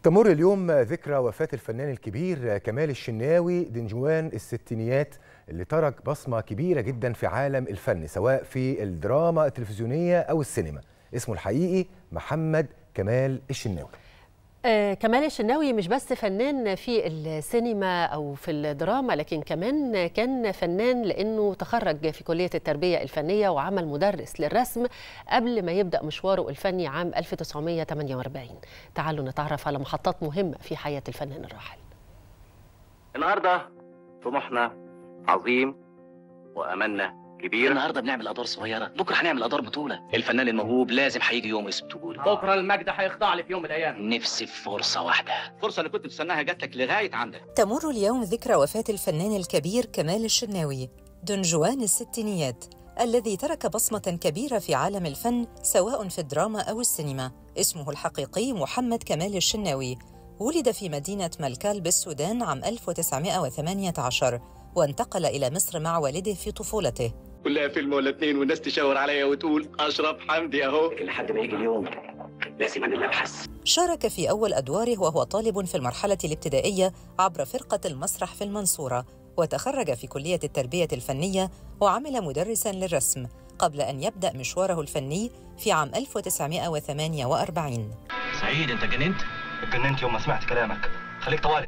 تمر اليوم ذكرى وفاة الفنان الكبير كمال الشناوي دنجوان الستينيات اللي ترك بصمة كبيرة جدا في عالم الفن سواء في الدراما التلفزيونية أو السينما اسمه الحقيقي محمد كمال الشناوي آه كمال الشناوي مش بس فنان في السينما او في الدراما لكن كمان كان فنان لانه تخرج في كليه التربيه الفنيه وعمل مدرس للرسم قبل ما يبدا مشواره الفني عام 1948 تعالوا نتعرف على محطات مهمه في حياه الفنان الراحل النهارده طموحنا عظيم واملنا كبير النهارده بنعمل ادوار صغيره بكره هنعمل ادوار بطوله الفنان الموهوب لازم هيجي يوم اسمه تقول بكره المجد هيخضع لي في يوم من الايام نفسي في فرصه واحده الفرصه اللي كنت بتستناها جات لك لغايه عندك تمر اليوم ذكرى وفاة الفنان الكبير كمال الشناوي دنجوان الستينيات الذي ترك بصمة كبيرة في عالم الفن سواء في الدراما أو السينما اسمه الحقيقي محمد كمال الشناوي ولد في مدينة ملكال بالسودان عام 1918 وانتقل إلى مصر مع والده في طفولته كلها فيلم ولا اتنين والناس تشاور عليا وتقول اشرف حمدي اهو لحد ما يجي اليوم لازم انا اللي ابحث شارك في أول أدواره وهو طالب في المرحلة الابتدائية عبر فرقة المسرح في المنصورة وتخرج في كلية التربية الفنية وعمل مدرساً للرسم قبل أن يبدأ مشواره الفني في عام 1948 سعيد انت جننت اتجننت يوم ما سمعت كلامك خليك طوالي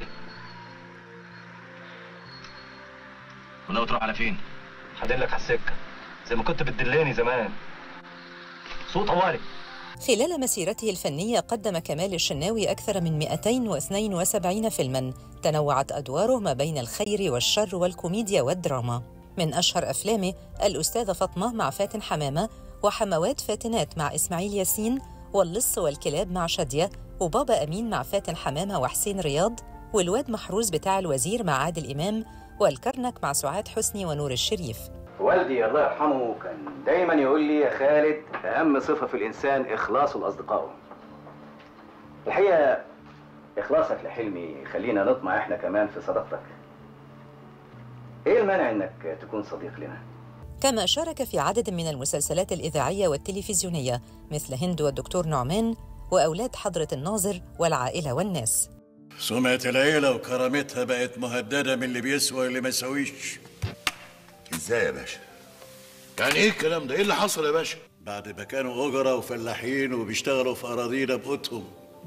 وناوي تروح على فين هدلك على السكه زي ما كنت بتدلاني زمان صوت طوالي خلال مسيرته الفنية قدم كمال الشناوي أكثر من 272 فيلماً تنوعت أدواره ما بين الخير والشر والكوميديا والدراما من أشهر أفلامه الأستاذة فاطمة مع فاتن حمامة وحموات فاتنات مع إسماعيل ياسين واللص والكلاب مع شادية وبابا أمين مع فاتن حمامة وحسين رياض والواد محروس بتاع الوزير مع عادل إمام والكرنك مع سعاد حسني ونور الشريف والدي الله يرحمه كان دايما يقول لي يا خالد اهم صفه في الانسان اخلاصه لاصدقائه الحقيقه اخلاصك لحلمي يخلينا نطمع احنا كمان في صداقتك ايه المانع انك تكون صديق لنا كما شارك في عدد من المسلسلات الإذاعية والتلفزيونية مثل هند والدكتور نعمان وأولاد حضرة الناظر والعائلة والناس سمعة العيلة وكرامتها بقت مهددة من اللي بيسوى واللي ما يسويش ازاي يا باشا؟ يعني ايه الكلام ده؟ ايه اللي حصل يا باشا؟ بعد ما كانوا أجرة وفلاحين وبيشتغلوا في أراضينا بقوتهم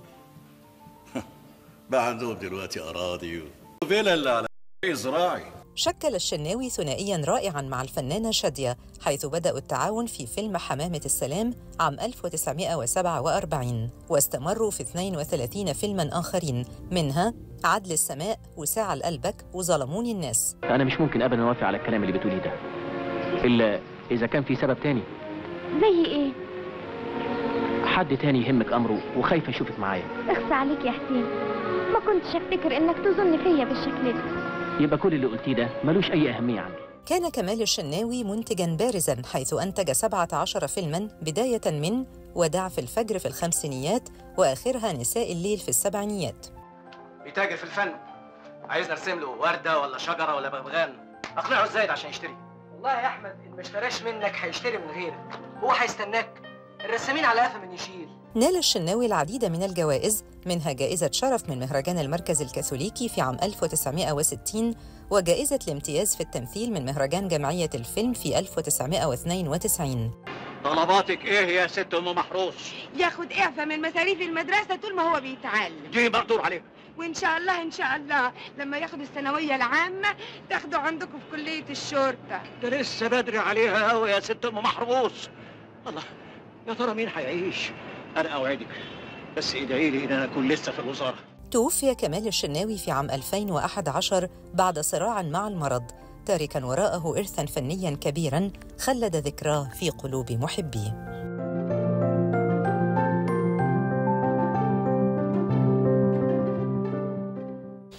بقى عندهم دلوقتي أراضي وفيلا اللي على زراعي شكل الشناوي ثنائيا رائعا مع الفنانة شادية حيث بدأوا التعاون في فيلم حمامة السلام عام 1947 واستمروا في 32 فيلما آخرين منها عدل السماء وساعة لقلبك وظلموني الناس انا مش ممكن ابدا اوافق على الكلام اللي بتقوليه ده الا اذا كان في سبب تاني زي ايه؟ حد تاني يهمك امره وخايف اشوفك معايا اخصى عليك يا حسين ما كنتش افتكر انك تظن فيا بالشكل ده يبقى كل اللي قلتيه ده ملوش اي اهميه عندي كان كمال الشناوي منتجا بارزا حيث أنتج 17 فيلما بداية من ودع في الفجر في الخمسينيات وآخرها نساء الليل في السبعينيات بيتاجر في الفن عايز نرسم له ورده ولا شجره ولا بغبغان اقنعه ازاي عشان يشتري والله يا احمد ان ما اشتراش منك هيشتري من غيرك هو هيستناك الرسامين على قفا من يشيل نال الشناوي العديد من الجوائز منها جائزة شرف من مهرجان المركز الكاثوليكي في عام 1960 وجائزة الامتياز في التمثيل من مهرجان جمعية الفيلم في 1992 طلباتك ايه يا ست ام محروس ياخد اعفاء من مصاريف المدرسه طول ما هو بيتعلم دي مقدور عليها وان شاء الله ان شاء الله لما ياخد الثانويه العامه تاخده عندكم في كليه الشرطه ده لسه بدري عليها قوي يا ست ام محروس الله يا ترى مين هيعيش انا اوعدك بس ادعي لي ان انا اكون لسه في الوزاره توفي كمال الشناوي في عام 2011 بعد صراع مع المرض تاركا وراءه إرثا فنيا كبيرا خلد ذكراه في قلوب محبيه